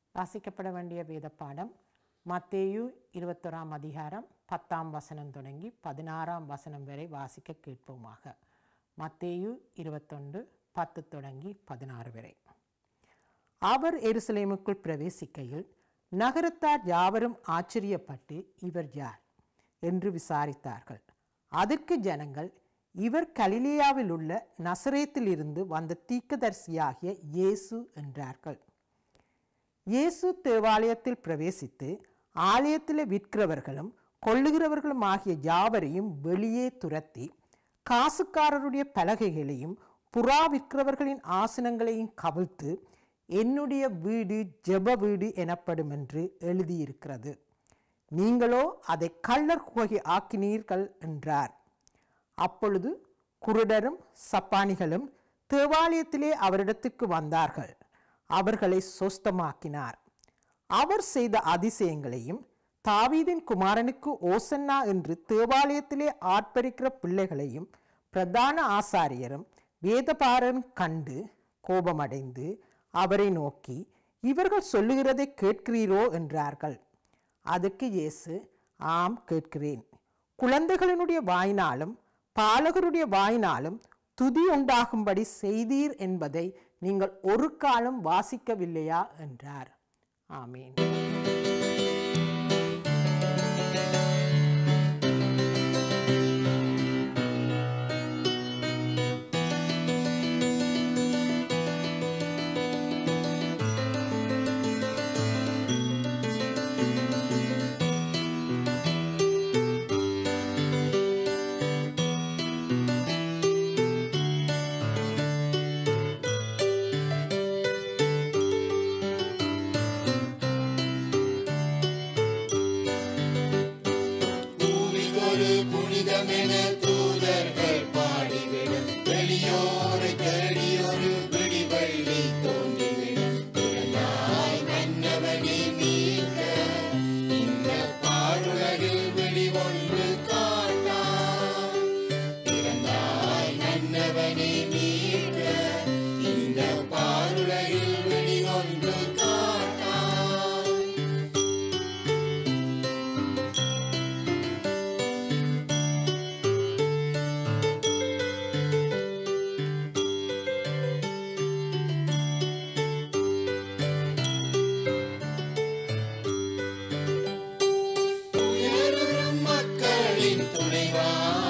வாசிக்கப்பட வேண்டிய வேத பாடம் மத்தேயு இருபத்தொராம் அதிகாரம் பத்தாம் வசனம் தொடங்கி பதினாறாம் வசனம் வரை வாசிக்க கேட்போமாக மத்தேயு இருபத்தொன்று பத்து தொடங்கி பதினாறு வரை அவர் எருசலேமுக்குள் பிரவேசிக்கையில் நகரத்தார் யாவரும் ஆச்சரியப்பட்டு இவர் யார் என்று விசாரித்தார்கள் அதற்கு ஜனங்கள் இவர் கலிலேயாவில் உள்ள நசரேத்திலிருந்து வந்த தீர்க்கதரிசியாகிய இயேசு என்றார்கள் இயேசு தேவாலயத்தில் பிரவேசித்து ஆலயத்தில் விற்கிறவர்களும் கொள்ளுகிறவர்களும் ஆகிய யாவரையும் வெளியே துரத்தி காசுக்காரருடைய பலகைகளையும் புறா விற்கிறவர்களின் ஆசனங்களையும் கவிழ்த்து என்னுடைய வீடு ஜெப வீடு எனப்படும் என்று எழுதியிருக்கிறது நீங்களோ அதை கள்ளர் குகை ஆக்கினீர்கள் என்றார் அப்பொழுது குருடரும் சப்பானிகளும் தேவாலயத்திலே அவரிடத்துக்கு வந்தார்கள் அவர்களை சொஸ்தமாக்கினார் அவர் செய்த அதிசயங்களையும் தாவீதின் குமாரனுக்கு ஓசன்னா என்று தேவாலயத்திலே ஆட்பரிக்கிற பிள்ளைகளையும் பிரதான ஆசாரியரும் வேதபாரரும் கண்டு கோபமடைந்து அவரை நோக்கி இவர்கள் சொல்லுகிறதை கேட்கிறீரோ என்றார்கள் அதுக்கு இயேசு ஆம் கேட்கிறேன் குழந்தைகளினுடைய வாயினாலும் பாலகருடைய வாயினாலும் துதி உண்டாகும்படி செய்தீர் என்பதை நீங்கள் ஒரு காலம் வாசிக்கவில்லையா என்றார் ஆமீன் பூமிக்கொரு புனிதமென தூதர்கள் பாடிவிடும் வெளியோரை தேடியொரு விடிவள்ளி தோன்றிவிடும் பிறந்தாய் மன்னவனே மீட்க இந்த பாருலகில் விடி ஒன்று காட்டாய் பிறந்தாய் மன்னவனே மீட்க இந்த பாருலகில் விடி ஒன்று காட்டாய் உயரும் மக்களின் துணைவா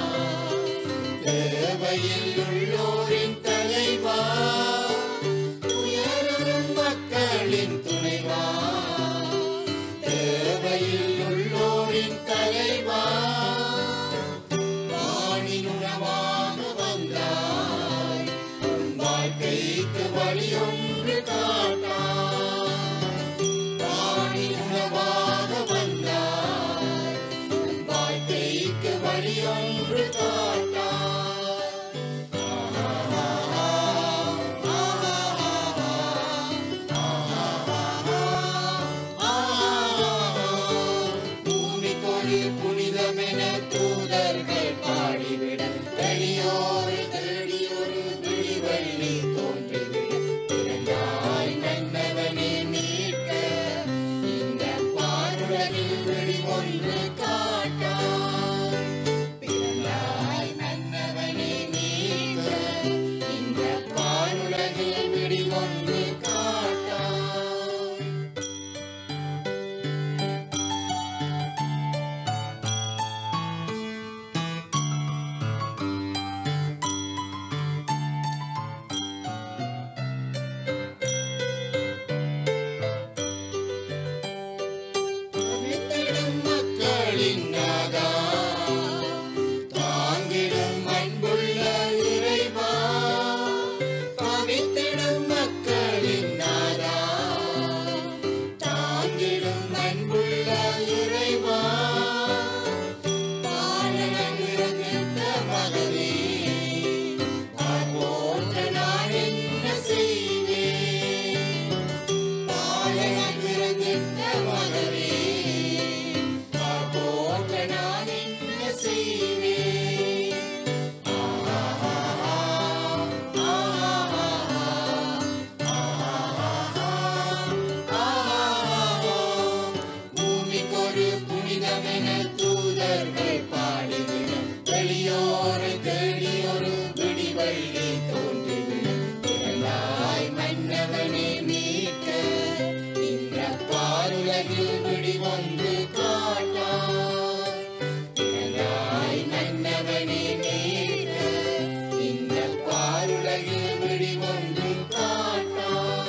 தேவையில் உள்ளோரின் தலைவா உயரும் மக்களின் துணைவா தேவையில் உள்ளோரின் தலைவா வானினுணவாக வந்தாய் உன் வாழ்க்கைக்கு வழி ஒன்று காட்டாய் வானினுணவாக வந்தாய் உன் வாழ்க்கைக்கு வழி ஒன்று காட்டாய் பூமிக்கொரு புனிதமென தூதர்கள் பாடிவிட வெளியோரை தேடி ஒரு விழிவள்ளி தோன்றிவிட பிறந்தாய் மன்னவனே மீட்க இந்த பாருலகில் விழி ஒன்று காட்டாய் பிறந்தாய் மன்னவனே மீட்க இந்த பாருலகில் விழி ஒன்று காட்டாய் தவித்திடும் மக்களின் நாதா தாங்கிடும் அன்புள்ள இறைவா தவித்திடும் மக்களின் நாதா தாங்கிடும் அன்புள்ள இறைவா பாலனகிருந்த மகனே போன்ற நான் என்ன செய்வேன் பாலனகிருந்த மகனே போன்ற பாருலகில் விடிவொன்று காட்டாய் இறந்தாய் மன்னவனே மீட்க இந்த பாருலகில் விடிவொன்று காட்டாய்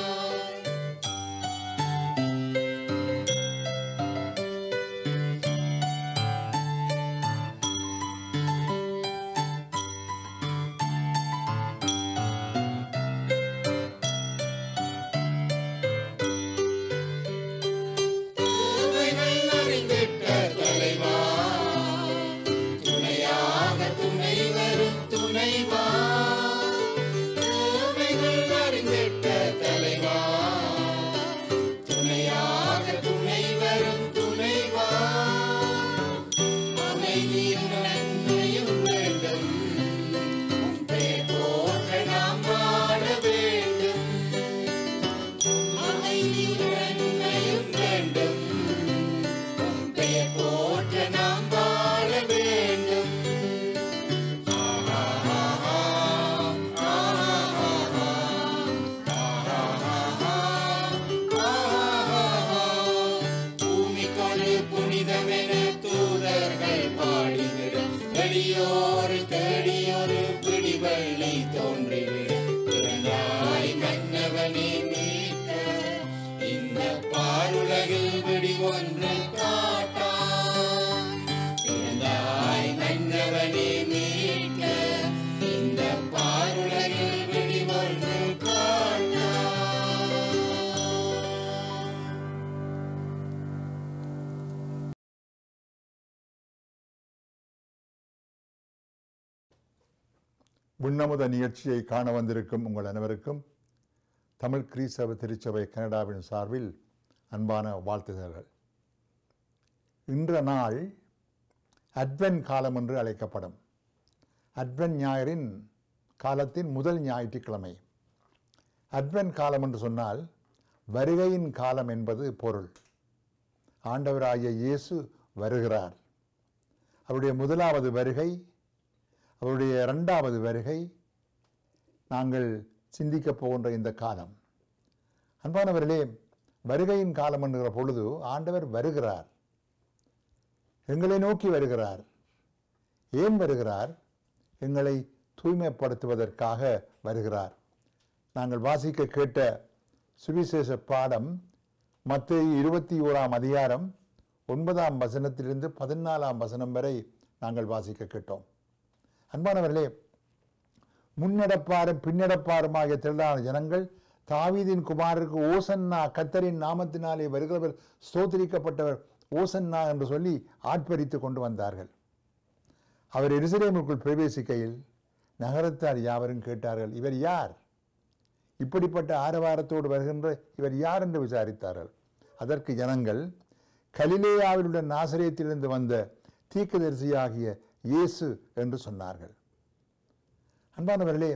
தேவைகள் அறிந்திட்ட தலைவா துணையாக துணை வரும் துணைவா தேவைகள் அறிந்திட்ட தலைவா துணையாக துணை வரும் துணைவா அமைதியும் நன்மையும் வேண்டும் உன் பெயர் போற்ற நாம் வாழ வேண்டும் அமைதியும் நன்மையும் வேண்டும் உன் பெயர் போற்ற நாம் வாழ வேண்டும் பூமிக்கொரு புனிதமென தூதர்கள் பாடிவிட வெளியோரு தேடியொரு பிடிவள்ளி தோன்றிவிட பிறந்தாய் மன்னவனே மீட்க இந்த பாருலகில் விடி ஒன்று காட்டா பிறந்தாய் மன்னவனே மீட்க இந்த பாருலகில் விடி ஒன்று காட்டா விண்ணமுத நிகழ்ச்சியை காண வந்திருக்கும் உங்கள் அனைவருக்கும் தமிழ் கிறிஸ்தவ திருச்சபை கனடாவின் சார்பில் அன்பான வாழ்த்துதல்கள் இன்ற நாள் அட்வென் காலம் என்று அழைக்கப்படும் அட்வென் ஞாயிறின் காலத்தின் முதல் ஞாயிற்றுக்கிழமை அட்வென் காலம் என்று சொன்னால் வருகையின் காலம் என்பது பொருள் ஆண்டவராகிய இயேசு வருகிறார் அவருடைய முதலாவது வருகை அவருடைய இரண்டாவது வருகை நாங்கள் சிந்திக்கப் போகின்ற இந்த காலம் அன்பானவர்களே வருகையின் காலம் என்கிற பொழுது ஆண்டவர் வருகிறார் எங்களை நோக்கி வருகிறார் ஏன் வருகிறார் எங்களை தூய்மைப்படுத்துவதற்காக வருகிறார் நாங்கள் வாசிக்க கேட்ட சுவிசேஷ பாடம் மத்திய இருபத்தி ஓராம் அதிகாரம் ஒன்பதாம் வசனத்திலிருந்து பதினாலாம் வசனம் வரை நாங்கள் வாசிக்க கேட்டோம் அன்பானவர்களே முன்னடப்பாரும் பின்னடப்பாருமாகிய திரளான ஜனங்கள் தாவீதின் குமாரருக்கு ஓசன்னா கத்தரின் நாமத்தினாலே வருகிறவர் ஸ்தோத்திரிக்கப்பட்டவர் ஓசன்னா என்று சொல்லி ஆட்பரித்து கொண்டு வந்தார்கள் அவர் எருசலேமுக்குள் பிரவேசிக்கையில் நகரத்தார் யாவரும் கேட்டார்கள் இவர் யார் இப்படிப்பட்ட ஆரவாரத்தோடு வருகின்ற இவர் யார் என்று விசாரித்தார்கள் அதற்கு ஜனங்கள் கலிலேயாவில் உள்ள நாசரேத்திலிருந்து வந்த தீர்க்கதரிசியாகிய இயேசு என்று சொன்னார்கள் அன்பானவர்களே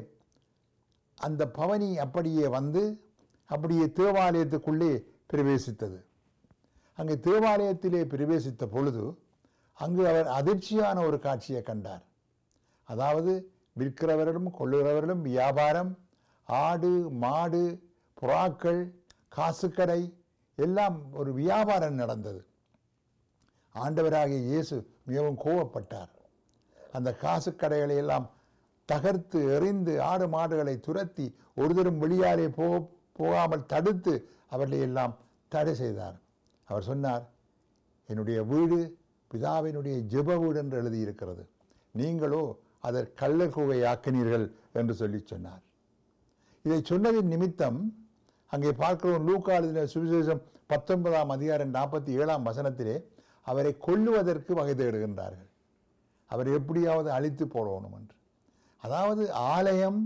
அந்த பவனி அப்படியே வந்து அப்படியே தேவாலயத்துக்குள்ளே பிரவேசித்தது அங்கே தேவாலயத்திலே பிரவேசித்த பொழுது அங்கு அவர் அதிர்ச்சியான ஒரு காட்சியை கண்டார் அதாவது விற்கிறவர்களும் கொள்ளுகிறவர்களும் வியாபாரம் ஆடு மாடு புறாக்கள் காசுக்கடை எல்லாம் ஒரு வியாபாரம் நடந்தது ஆண்டவராகிய இயேசு மிகவும் கோவப்பட்டார் அந்த காசு கடைகளை எல்லாம் தகர்த்து எறிந்து ஆடு மாடுகளை துரத்தி ஒருதரும் வெளியாலே போ போகாமல் தடுத்து அவர்களை எல்லாம் தடை செய்தார் அவர் சொன்னார் என்னுடைய வீடு பிதாவினுடைய ஜெப வீடு என்று எழுதியிருக்கிறது நீங்களோ அதை கள்ளர் ஆக்கினீர்கள் என்று சொல்லி சொன்னார் இதை சொன்னதின் நிமித்தம் அங்கே பார்க்கிறோம் லூக்காளுதின சுவிசேஷம் பத்தொன்பதாம் அதிகாரம் நாற்பத்தி ஏழாம் வசனத்திலே அவரை கொல்லுவதற்கு வகை தேடுகின்றார்கள் அவரை எப்படியாவது அழித்து போடணும் என்று அதாவது ஆலயம்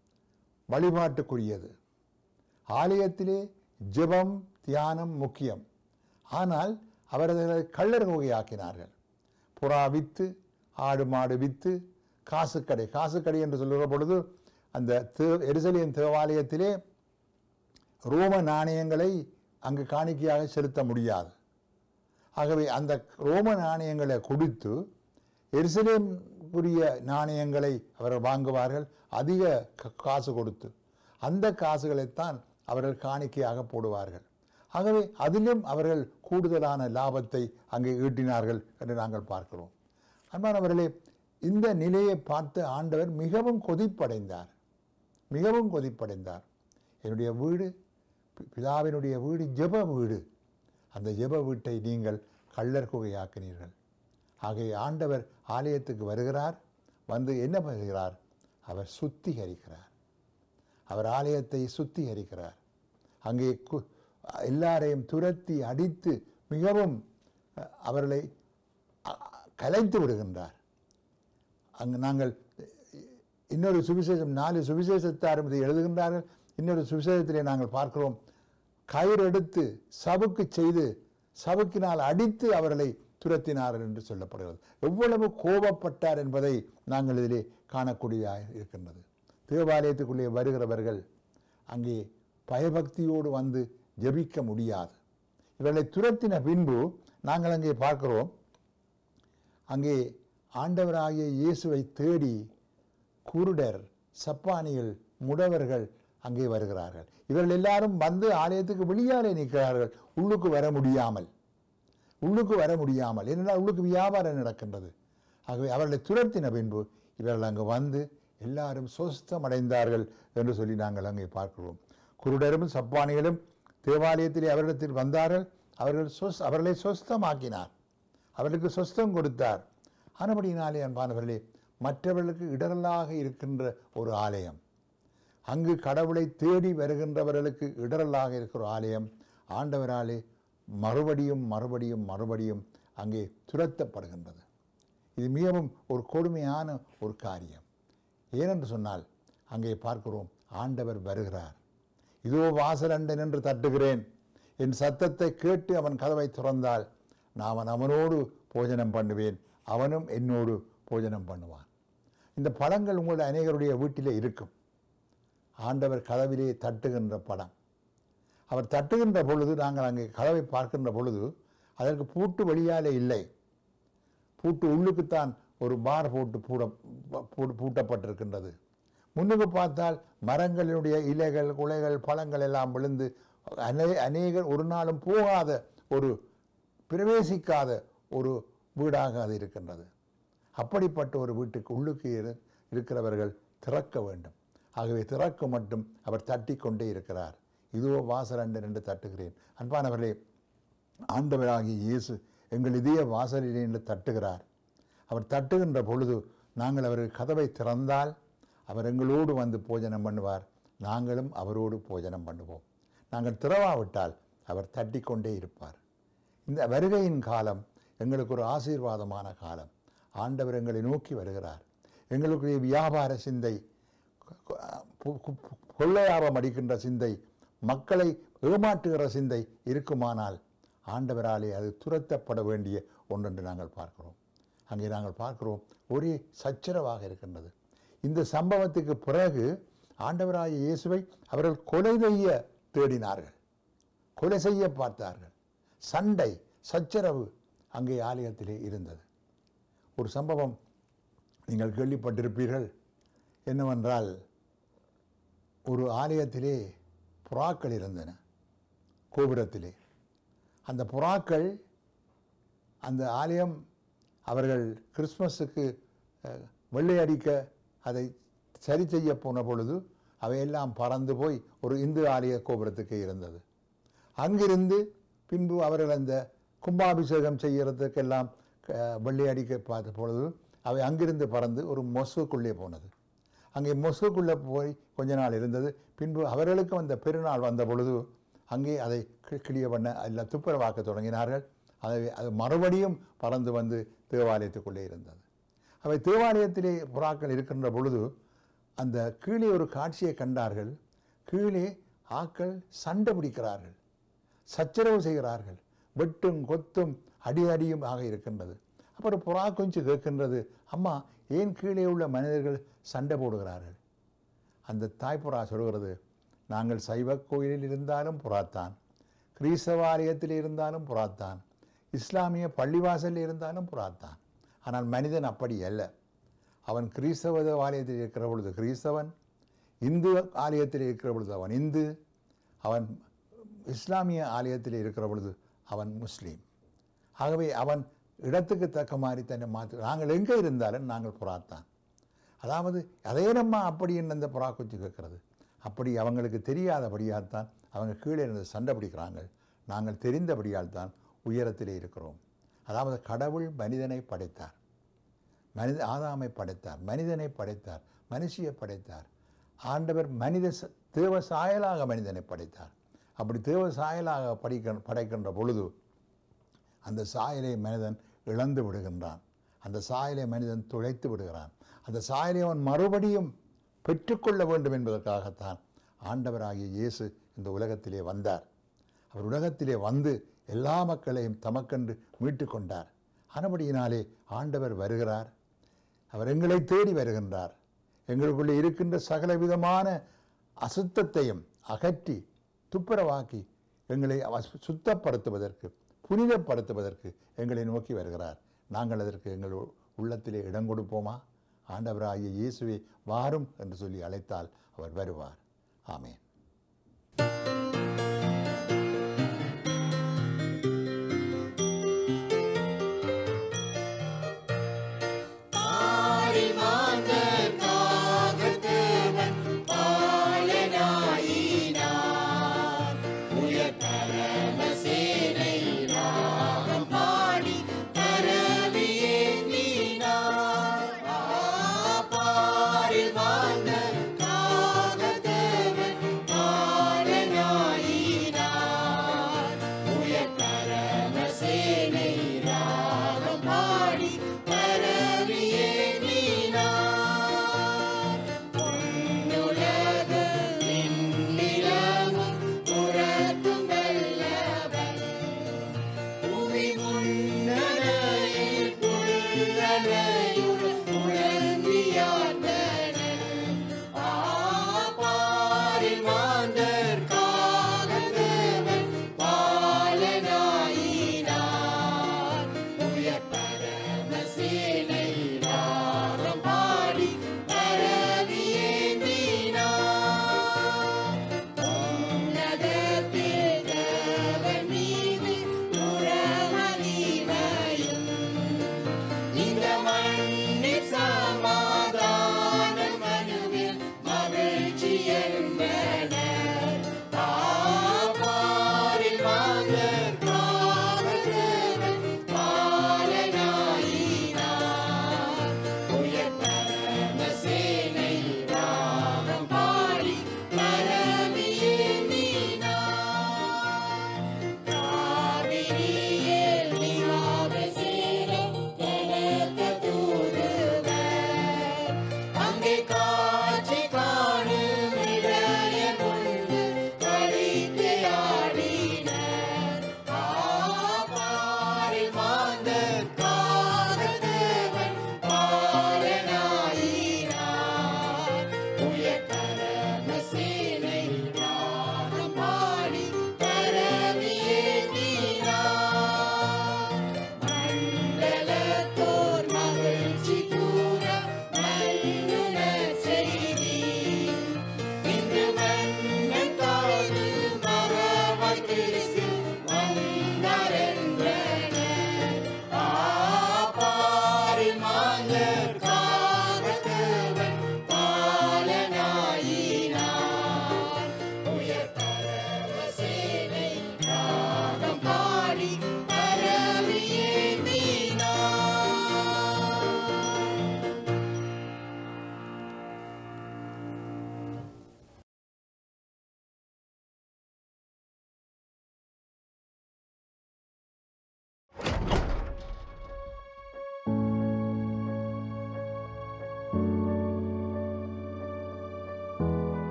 வழிபாட்டுக்குரியது ஆலயத்திலே ஜெபம் தியானம் முக்கியம் ஆனால் அவர்களை கள்ளர் ஆக்கினார்கள் புறா வித்து ஆடு மாடு வித்து காசுக்கடை காசுக்கடை என்று சொல்லுகிற பொழுது அந்த தே- எருசலேம் தேவாலயத்திலே ரோம நாணயங்களை அங்கு காணிக்கையாக செலுத்த முடியாது ஆகவே அந்த ரோம நாணயங்களை கொடுத்து எருசலேமுக்குரிய நாணயங்களை அவர்கள் வாங்குவார்கள் அதிக க- காசு கொடுத்து அந்த காசுகளைத்தான் அவர்கள் காணிக்கையாக போடுவார்கள் ஆகவே அதிலும் அவர்கள் கூடுதலான லாபத்தை அங்கே ஈட்டினார்கள் என்று நாங்கள் பார்க்கிறோம் அன்பானவர்களே இந்த நிலையை பார்த்து ஆண்டவர் மிகவும் கொதிப்படைந்தார் மிகவும் கொதிப்படைந்தார் என்னுடைய வீடு பி- பிதாவினுடைய வீடு ஜெப வீடு அந்த ஜெப வீட்டை நீங்கள் கள்ளர் குகையாக்கினீர்கள் ஆகவே ஆண்டவர் ஆலயத்துக்கு வருகிறார் வந்து என்ன பண்ணுகிறார் அவர் சுத்திகரிக்கிறார் அவர் ஆலயத்தை சுத்திகரிக்கிறார் அங்கே கு- எல்லாரையும் துரத்தி அடித்து மிகவும் அஹ், அவர்களை அ- கலைத்து விடுகின்றார் அங்கு நாங்கள் இன்னொரு சுவிசேஷம் நாலு சுவிசேஷத்தாரும் இதை எழுதுகின்றார்கள் இன்னொரு சுவிசேஷத்திலே நாங்கள் பார்க்கிறோம் கயிறு எடுத்து சவுக்கு செய்து சவுக்கினால் அடித்து அவர்களை துரத்தினார்கள் என்று சொல்லப்படுகிறது எவ்வளவு கோபப்பட்டார் என்பதை நாங்கள் இதிலே காணக்கூடியதாக இருக்கின்றது தேவாலயத்துக்குள்ளே வருகிறவர்கள் அங்கே பயபக்தியோடு வந்து ஜெபிக்க முடியாது இவர்களை துரத்தின பின்பு நாங்கள் அங்கே பார்க்கிறோம் அங்கே ஆண்டவராகிய இயேசுவை தேடி குருடர் சப்பானிகள் முடவர்கள் அங்கே வருகிறார்கள் இவர்கள் எல்லாரும் வந்து ஆலயத்துக்கு வெளியாலே நிற்கிறார்கள் உள்ளுக்கு வர முடியாமல் உள்ளுக்கு வர முடியாமல் ஏனென்றால் உள்ளுக்கு வியாபாரம் நடக்கின்றது ஆகவே அவர்களை துரத்தின பின்பு இவர்கள் அங்கு வந்து எல்லாரும் சொஸ்தம் அடைந்தார்கள் என்று சொல்லி நாங்கள் அங்கே பார்க்கிறோம் குருடரும் சப்பானிகளும் தேவாலயத்திலே அவரிடத்தில் வந்தார்கள் அவர்கள் சொஸ் அவர்களை சொஸ்தமாக்கினார் அவர்களுக்கு சொஸ்தம் கொடுத்தார் ஆனபடியினாலே அன்பானவர்களே மற்றவர்களுக்கு இடரலாக இருக்கின்ற ஒரு ஆலயம் அங்கு கடவுளை தேடி வருகின்றவர்களுக்கு இடரலாக இருக்கிற ஆலயம் ஆண்டவராலே மறுபடியும் மறுபடியும் மறுபடியும் அங்கே துரத்தப்படுகின்றது இது மிகவும் ஒரு கொடுமையான ஒரு காரியம் ஏனென்று சொன்னால் அங்கே பார்க்கிறோம் ஆண்டவர் வருகிறார் இதோ வாசலண்டன் என்று தட்டுகிறேன் என் சத்தத்தை கேட்டு அவன் கதவை திறந்தால் நான் அவனோடு போஜனம் பண்ணுவேன் அவனும் என்னோடு போஜனம் பண்ணுவான் இந்த படங்கள் உங்களுடைய அநேகருடைய வீட்டிலே இருக்கும் ஆண்டவர் கதவிலே தட்டுகின்ற படம் அவர் தட்டுகின்ற பொழுது நாங்கள் அங்கே கதவை பார்க்கின்ற பொழுது அதற்கு பூட்டு வழியாலே இல்லை பூட்டு உள்ளுக்குத்தான் ஒரு பார் போட்டு பூட பூ- பூட்டப்பட்டிருக்கின்றது முன்னுக்கு பார்த்தால் மரங்களினுடைய இலைகள் குலைகள் பழங்கள் எல்லாம் விழுந்து அநே அநேகர் ஒரு நாளும் போகாத ஒரு பிரவேசிக்காத ஒரு வீடாக அது இருக்கின்றது அப்படிப்பட்ட ஒரு வீட்டுக்கு உள்ளுக்கு இரு- இருக்கிறவர்கள் திறக்க வேண்டும் ஆகவே திறக்க மட்டும் அவர் தட்டி கொண்டே இருக்கிறார் இதோ வாசலண்டன் என்று தட்டுகிறேன் அன்பானவர்களே ஆண்டவராகிய இயேசு எங்கள் இதய வாசலிலே என்று தட்டுகிறார் அவர் தட்டுகின்ற பொழுது நாங்கள் அவர் கதவை திறந்தால் அவர் எங்களோடு வந்து போஜனம் பண்ணுவார் நாங்களும் அவரோடு போஜனம் பண்ணுவோம் நாங்கள் திறவாவிட்டால் அவர் தட்டி கொண்டே இருப்பார் இந்த வருகையின் காலம் எங்களுக்கு ஒரு ஆசீர்வாதமான காலம் ஆண்டவர் எங்களை நோக்கி வருகிறார் எங்களுடைய வியாபார சிந்தை கு- கு- கொள்ளையாபம் அடிக்கின்ற சிந்தை மக்களை ஏமாற்றுகிற சிந்தை இருக்குமானால் ஆண்டவராலே அது துரத்தப்பட வேண்டிய ஒன்றென்று நாங்கள் பார்க்கிறோம் அங்கே நாங்கள் பார்க்கிறோம் ஒரே சச்சரவாக இருக்கின்றது இந்த சம்பவத்துக்கு பிறகு ஆண்டவராகிய இயேசுவை அவர்கள் கொலை செய்ய தேடினார்கள் கொலை செய்ய பார்த்தார்கள் சண்டை சச்சரவு அங்கே ஆலயத்திலே இருந்தது ஒரு சம்பவம் நீங்கள் கேள்விப்பட்டிருப்பீர்கள் என்னவென்றால் ஒரு ஆலயத்திலே புறாக்கள் இருந்தன கோபுரத்திலே அந்த புறாக்கள் அந்த ஆலயம் அவர்கள் கிறிஸ்மஸுக்கு அஹ், வெள்ளை அடிக்க அதை சரி செய்ய போன பொழுது அவையெல்லாம் பறந்து போய் ஒரு இந்து ஆலய கோபுரத்துக்கு இருந்தது அங்கிருந்து பின்பு அவர்கள் அந்த கும்பாபிஷேகம் செய்யறதுக்கெல்லாம் அஹ், வெள்ளை அடிக்க பார்த்த பொழுது அவை அங்கிருந்து பறந்து ஒரு மொசுக்குள்ளே போனது அங்கே மொசுக்குள்ளே போய் கொஞ்ச நாள் இருந்தது பின்பு அவர்களுக்கு வந்த பெருநாள் வந்த பொழுது அங்கே அதை கி- கிளிய பண்ண எல்லாம் துப்புரவாக்க தொடங்கினார்கள் அதை அது மறுபடியும் பறந்து வந்து தேவாலயத்துக்குள்ளே இருந்தது அவை தேவாலயத்திலே புறாக்கள் இருக்கின்ற பொழுது அந்த கீழே ஒரு காட்சியை கண்டார்கள் கீழே ஆக்கள் சண்டை பிடிக்கிறார்கள் சச்சரவு செய்கிறார்கள் வெட்டும் கொத்தும் அடி அடியும் ஆக இருக்கின்றது அப்புறம் புறா கொஞ்சம் கேட்கின்றது அம்மா ஏன் கீழே உள்ள மனிதர்கள் சண்டை போடுகிறார்கள் அந்த தாய்ப்புறா சொல்கிறது நாங்கள் சைவ கோயிலில் இருந்தாலும் புறாத்தான் கிறிஸ்தவ ஆலயத்தில் இருந்தாலும் புறாத்தான் இஸ்லாமிய பள்ளிவாசலில் இருந்தாலும் புறாத்தான் ஆனால் மனிதன் அப்படி அல்ல அவன் கிறிஸ்தவ ஆலயத்தில் இருக்கிற பொழுது கிறிஸ்தவன் இந்து ஆலயத்தில் இருக்கிற பொழுது அவன் இந்து அவன் இஸ்லாமிய ஆலயத்தில் இருக்கிற பொழுது அவன் முஸ்லீம் ஆகவே அவன் இடத்துக்கு தக்க மாதிரி தன்னை மாற்று நாங்கள் எங்கே இருந்தாலும் நாங்கள் புறாத்தான் அதாவது அதே நம்ம அப்படி என்ன இந்த புறா குச்சி கேட்கறது அப்படி அவங்களுக்கு தெரியாதபடியால் அவங்க கீழே இருந்து சண்டை பிடிக்கிறாங்க நாங்கள் தெரிந்தபடியால் தான் உயரத்திலே இருக்கிறோம் அதாவது கடவுள் மனிதனை படைத்தார் மனித ஆதாமை படைத்தார் மனிதனை படைத்தார் மனுஷியை படைத்தார் ஆண்டவர் மனித ச- தேவ சாயலாக மனிதனை படைத்தார் அப்படி தேவ சாயலாக படிக்க படைக்கின்ற பொழுது அந்த சாயலை மனிதன் இழந்து விடுகின்றான் அந்த சாயலை மனிதன் துளைத்து விடுகிறான் அந்த சாயலை அவன் மறுபடியும் பெற்றுக்கொள்ள வேண்டும் என்பதற்காகத்தான் ஆண்டவராகிய இயேசு இந்த உலகத்திலே வந்தார் அவர் உலகத்திலே வந்து எல்லா மக்களையும் தமக்கென்று மீட்டு கொண்டார் ஆனபடியினாலே ஆண்டவர் வருகிறார் அவர் எங்களை தேடி வருகின்றார் எங்களுக்குள்ளே இருக்கின்ற சகல விதமான அசுத்தத்தையும் அகற்றி துப்புரவாக்கி எங்களை அவ- சுத்தப்படுத்துவதற்கு புனிதப்படுத்துவதற்கு எங்களை நோக்கி வருகிறார் நாங்கள் அதற்கு எங்கள் உ- உள்ளத்திலே இடம் கொடுப்போமா ஆண்டவராகிய இயேசுவே வாரும் என்று சொல்லி அழைத்தால் அவர் வருவார் ஆமென்